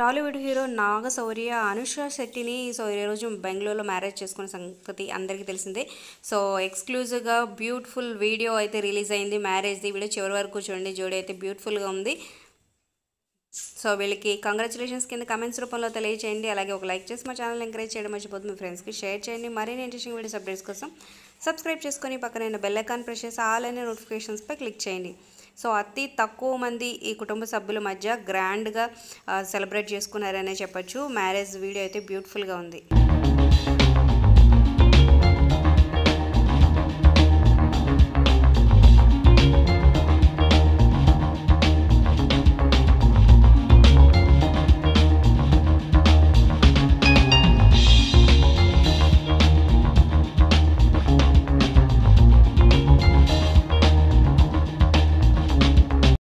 Tollywood hero Naga Shaurya Anushka శెట్టిని so ఈరోజు బెంగళూరులో మ్యారేజ్ చేసుకున్న సంగతి అందరికీ తెలిసిందే సో ఎక్స్క్లూజివ్గా బ్యూటిఫుల్ వీడియో అయితే రిలీజ్ అయింది మ్యారేజ్ది వీడియో చివరి వరకు చూడండి జోడీ అయితే బ్యూటిఫుల్గా ఉంది సో వీళ్ళకి కంగ్రాచులేషన్స్ కింద కమెంట్స్ రూపంలో తెలియచేయండి అలాగే ఒక లైక్ చేసి మా ఛానల్ ఎంకరేజ్ చేయడం మర్చిపోతుంది మీ ఫ్రెండ్స్కి షేర్ చేయండి మరిన్ని ఇంట్రెస్టింగ్ వీడియోస్ అప్డేట్స్ కోసం సబ్స్క్రైబ్ చేసుకొని పక్కన బెల్ ఐకాన్ ప్రెస్ చేసి ఆల్ అనే నోటిఫికేషన్స్పై క్లిక్ చేయండి సో అతి తక్కువ మంది ఈ కుటుంబ సభ్యుల మధ్య గ్రాండ్గా సెలబ్రేట్ చేసుకున్నారనే చెప్పొచ్చు మ్యారేజ్ వీడియో అయితే బ్యూటిఫుల్గా ఉంది